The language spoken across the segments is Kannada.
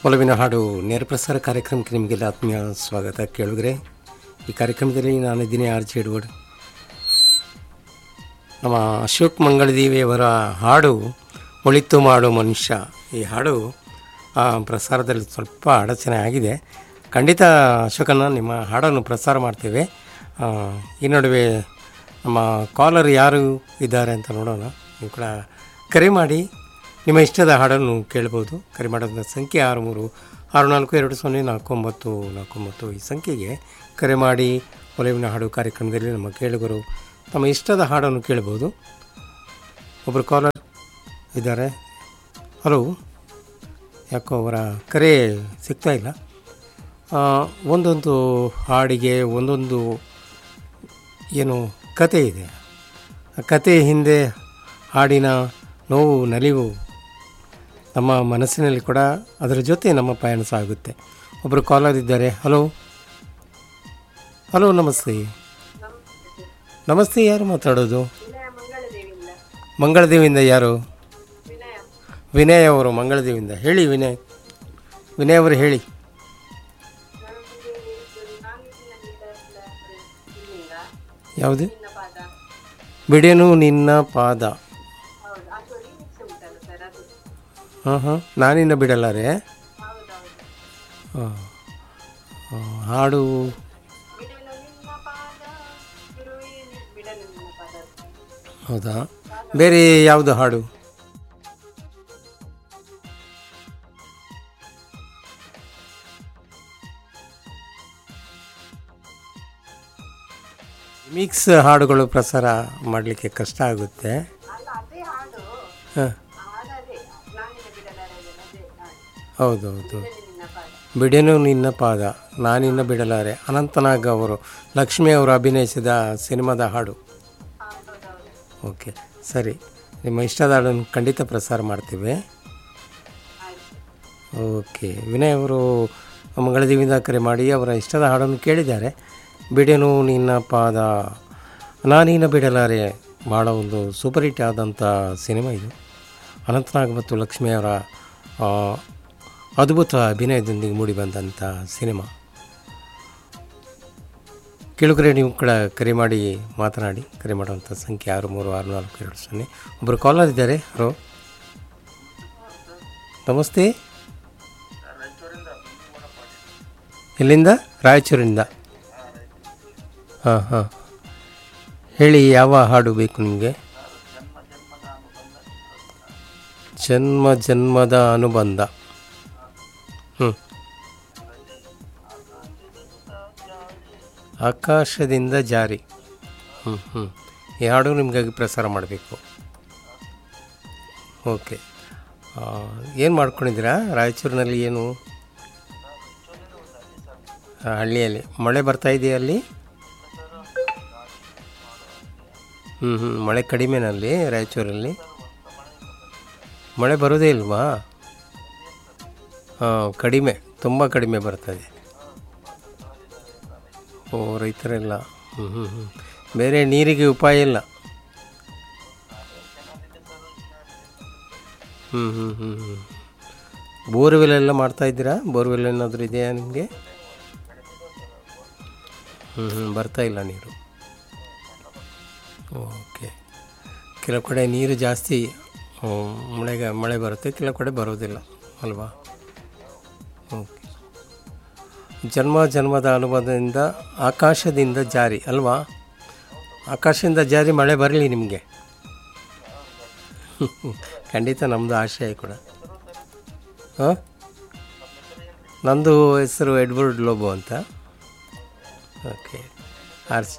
ಒಲವಿನ ಹಾಡು ನೇರ ಪ್ರಸಾರ ಕಾರ್ಯಕ್ರಮಕ್ಕೆ ನಿಮಗೆಲ್ಲ ಆತ್ಮೀಯ ಸ್ವಾಗತ ಕೇಳಿದ್ರೆ ಈ ಕಾರ್ಯಕ್ರಮದಲ್ಲಿ ನಾನಿದ್ದೀನಿ ಆರ್ ಜೆ ಎಡ್ವರ್ಡ್ ನಮ್ಮ ಅಶೋಕ್ ಮಂಗಳದೇವಿಯವರ ಹಾಡು ಒಳಿತು ಮಾಡು ಮನುಷ್ಯ ಈ ಹಾಡು ಆ, ಪ್ರಸಾರದಲ್ಲಿ ಸ್ವಲ್ಪ ಅಡಚಣೆ ಆಗಿದೆ ಖಂಡಿತ ಅಶೋಕನ ನಿಮ್ಮ ಹಾಡನ್ನು ಪ್ರಸಾರ ಮಾಡ್ತೇವೆ ಆ, ಈ ನಡುವೆ ನಮ್ಮ ಕಾಲರ್ ಯಾರು ಇದ್ದಾರೆ ಅಂತ ನೋಡೋಣ ನೀವು ಕೂಡ ಕರೆ ಮಾಡಿ ನಿಮ್ಮ ಇಷ್ಟದ ಹಾಡನ್ನು ಕೇಳ್ಬೋದು ಕರೆ ಮಾಡೋದ ಸಂಖ್ಯೆ ಆರು ಮೂರು ಆರು ನಾಲ್ಕು ಎರಡು ಸೊನ್ನೆ ನಾಲ್ಕು ಒಂಬತ್ತು ನಾಲ್ಕು ಒಂಬತ್ತು ಈ ಸಂಖ್ಯೆಗೆ ಕರೆ ಮಾಡಿ ಒಲವಿನ ಹಾಡು ಕಾರ್ಯಕ್ರಮದಲ್ಲಿ ನಮ್ಮ ಕೇಳುಗರು ತಮ್ಮ ಇಷ್ಟದ ಹಾಡನ್ನು ಕೇಳ್ಬೋದು ಒಬ್ಬರು ಕಾಲರ್ ಇದ್ದಾರೆ ಹಲೋ ಯಾಕೋ ಅವರ ಕರೆ ಸಿಗ್ತಾ ಇಲ್ಲ ಆ, ಒಂದೊಂದು ಹಾಡಿಗೆ ಒಂದೊಂದು ಏನು ಕತೆ ಇದೆ ಆ ಕತೆ ಹಿಂದೆ ಹಾಡಿನ ನೋವು ನಲಿವು ನಮ್ಮ ಮನಸ್ಸಿನಲ್ಲಿ ಕೂಡ ಅದರ ಜೊತೆ ನಮ್ಮ ಪಯಣ ಸಾಗುತ್ತೆ ಒಬ್ಬರು ಕಾಲರ್ ಇದ್ದಾರೆ ಹಲೋ ಹಲೋ ನಮಸ್ತೆ ನಮಸ್ತೆ ಯಾರು ಮಾತಾಡೋದು ಮಂಗಳದೇವಿಯಿಂದ ಯಾರು ವಿನಯ್ ಅವರು ಮಂಗಳದೇವಿಯಿಂದ ಹೇಳಿ ವಿನಯ್ ವಿನಯ್ ಅವರು ಹೇಳಿ ಯಾವುದು ಬಿಡೆನು ನಿನ್ನ ಪಾದ ಹಾಂ ಹಾಂ ನಾನಿನ್ನ ಬಿಡಲಾರೆ ಹಾಂ ಹಾಡು ಹೌದಾ ಬೇರೆ ಯಾವುದು ಹಾಡು ಮಿಕ್ಸ್ ಹಾಡುಗಳು ಪ್ರಸಾರ ಮಾಡಲಿಕ್ಕೆ ಕಷ್ಟ ಆಗುತ್ತೆ ಹಾಂ ಹೌದೌದು ಬಿಡೆನು ನಿನ್ನ ಪಾದ ನಾನಿನ್ನ ಬಿಡಲಾರೆ ಅನಂತನಾಗ್ ಅವರು ಲಕ್ಷ್ಮಿ ಅವರು ಅಭಿನಯಿಸಿದ ಸಿನಿಮಾದ ಹಾಡು ಓಕೆ ಸರಿ ನಿಮ್ಮ ಇಷ್ಟದ ಹಾಡನ್ನು ಖಂಡಿತ ಪ್ರಸಾರ ಮಾಡ್ತೀವಿ ಓಕೆ ವಿನಯ್ ಅವರು ಮಂಗಳದೇವಿಯಿಂದ ಕರೆ ಮಾಡಿ ಅವರ ಇಷ್ಟದ ಹಾಡನ್ನು ಕೇಳಿದ್ದಾರೆ ಬಿಡೆನು ನಿನ್ನ ಪಾದ ನಾನಿನ್ನ ಬಿಡಲಾರೆ ಭಾಳ ಒಂದು ಸೂಪರ್ ಹಿಟ್ ಆದಂಥ ಸಿನಿಮಾ ಇದು ಅನಂತನಾಗ್ ಮತ್ತು ಲಕ್ಷ್ಮಿಯವರ ಆ, ಅದ್ಭುತ ಅಭಿನಯದೊಂದಿಗೆ ಮೂಡಿಬಂದಂಥ ಸಿನಿಮಾ ಕೇಳುಗರೆ ನೀವು ಕೂಡ ಕರೆ ಮಾಡಿ ಮಾತನಾಡಿ ಕರೆ ಮಾಡುವಂಥ ಸಂಖ್ಯೆ ಆರು ಮೂರು ಆರು ನಾಲ್ಕು ಎರಡು ಸೊನ್ನೆ ಒಬ್ಬರು ಕಾಲರ್ ಇದ್ದಾರೆ ಹಲೋ ನಮಸ್ತೆ ಎಲ್ಲಿಂದ ರಾಯಚೂರಿಂದ ಹಾಂ ಹಾಂ ಹೇಳಿ ಯಾವ ಹಾಡು ಬೇಕು ನಿಮಗೆ ಜನ್ಮ ಜನ್ಮದ ಅನುಬಂಧ ಹ್ಞೂ ಆಕಾಶದಿಂದ ಜಾರಿ ಹ್ಞೂ ಹ್ಞೂ ಈ ಹಾಡು ನಿಮಗಾಗಿ ಪ್ರಸಾರ ಮಾಡಬೇಕು ಓಕೆ ಏನು ಮಾಡ್ಕೊಂಡಿದ್ದೀರಾ ರಾಯಚೂರಿನಲ್ಲಿ ಏನು ಆ, ಹಳ್ಳಿಯಲ್ಲಿ ಮಳೆ ಬರ್ತಾ ಇದೆಯಾ ಅಲ್ಲಿ ಹ್ಞೂ ಹ್ಞೂ ಮಳೆ ಕಡಿಮೆನಲ್ಲಿ ರಾಯಚೂರಲ್ಲಿ ಮಳೆ ಬರೋದೇ ಇಲ್ವಾ ಹಾಂ ಕಡಿಮೆ ತುಂಬ ಕಡಿಮೆ ಬರ್ತದೆ ಓ ರೈತರೆಲ್ಲ ಹ್ಞೂ ಹ್ಞೂ ಹ್ಞೂ ಬೇರೆ ನೀರಿಗೆ ಉಪಾಯ ಇಲ್ಲ ಹ್ಞೂ ಹ್ಞೂ ಹ್ಞೂ ಹ್ಞೂ ಬೋರ್ವೆಲ್ ಎಲ್ಲ ಮಾಡ್ತಾ ಇದ್ದೀರಾ ಬೋರ್ವೆಲ್ ಏನಾದರೂ ಇದೆಯಾ ನಿಮಗೆ ಹ್ಞೂ ಹ್ಞೂ ಬರ್ತಾ ಇಲ್ಲ ನೀರು ಓಕೆ ಕೆಲವು ಕಡೆ ನೀರು ಜಾಸ್ತಿ ಹ್ಮ್, ಮಳೆಗೆ ಮಳೆ ಬರುತ್ತೆ ಕೆಲವು ಕಡೆ ಬರೋದಿಲ್ಲ ಅಲ್ವಾ ಓಕೆ ಜನ್ಮ ಜನ್ಮದ ಅನುಭವದಿಂದ ಆಕಾಶದಿಂದ ಜಾರಿ ಅಲ್ವಾ ಆಕಾಶದಿಂದ ಜಾರಿ ಮಳೆ ಬರಲಿ ನಿಮಗೆ ಖಂಡಿತ ನಮ್ಮದು ಆಶಯ ಕೂಡ ಹಾಂ ನಂದು ಹೆಸರು ಎಡ್ವರ್ಡ್ ಲೋಬೋ ಅಂತ ಓಕೆ ಆರ್ಸ್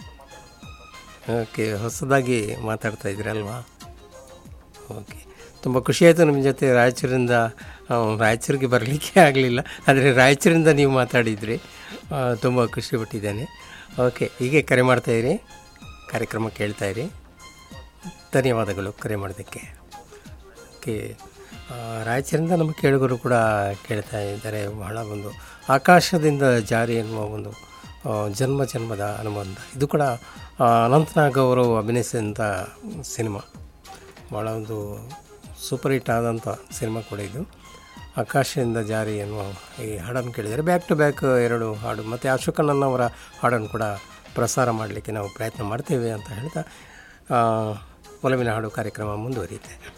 ಓಕೆ ಹೊಸದಾಗಿ ಮಾತಾಡ್ತಾ ಇದ್ದೀರಲ್ವಾ ಓಕೆ ತುಂಬ ಖುಷಿಯಾಯಿತು ನಿಮ್ಮ ಜೊತೆ ರಾಯಚೂರಿಂದ ಆ, ರಾಯಚೂರಿಗೆ ಬರಲಿಕ್ಕೆ ಆಗಲಿಲ್ಲ ಆದರೆ ರಾಯಚೂರಿಂದ ನೀವು ಮಾತಾಡಿದ್ರಿ ಆ, ತುಂಬ ಖುಷಿ ಪಟ್ಟಿದ್ದೇನೆ ಓಕೆ ಹೀಗೆ ಕರೆ ಮಾಡ್ತಾಯಿರಿ ಕಾರ್ಯಕ್ರಮ ಕೇಳ್ತಾಯಿರಿ ಧನ್ಯವಾದಗಳು ಕರೆ ಮಾಡೋದಕ್ಕೆ ಓಕೆ ಆ, ರಾಯಚೂರಿಂದ ನಮ್ಮ ಕೇಳುಗರು ಕೂಡ ಕೇಳ್ತಾ ಇದ್ದಾರೆ ಬಹಳ ಒಂದು ಆಕಾಶದಿಂದ ಜಾರಿ ಎನ್ನುವ ಒಂದು ಆ, ಜನ್ಮ ಜನ್ಮದ ಅನುಬಂಧ ಇದು ಕೂಡ ಆ, ಅನಂತನಾಗ್ ಅವರು ಅಭಿನಯಿಸಿದಂಥ ಸಿನಿಮಾ ಭಾಳ ಒಂದು ಸೂಪರ್ ಹಿಟ್ ಆದಂಥ ಸಿನಿಮಾ ಕೂಡ ಇದು ಆಕಾಶದಿಂದ ಜಾರಿ ಎನ್ನುವ ಈ ಹಾಡನ್ನು ಕೇಳಿದರೆ ಬ್ಯಾಕ್ ಟು ಬ್ಯಾಕ್ ಎರಡು ಹಾಡು ಮತ್ತು ಅಶೋಕಣ್ಣನವರ ಹಾಡನ್ನು ಕೂಡ ಪ್ರಸಾರ ಮಾಡಲಿಕ್ಕೆ ನಾವು ಪ್ರಯತ್ನ ಮಾಡ್ತೇವೆ ಅಂತ ಹೇಳ್ತಾ ಆ, ಒಲವಿನ ಹಾಡು ಕಾರ್ಯಕ್ರಮ ಮುಂದುವರಿಯುತ್ತೆ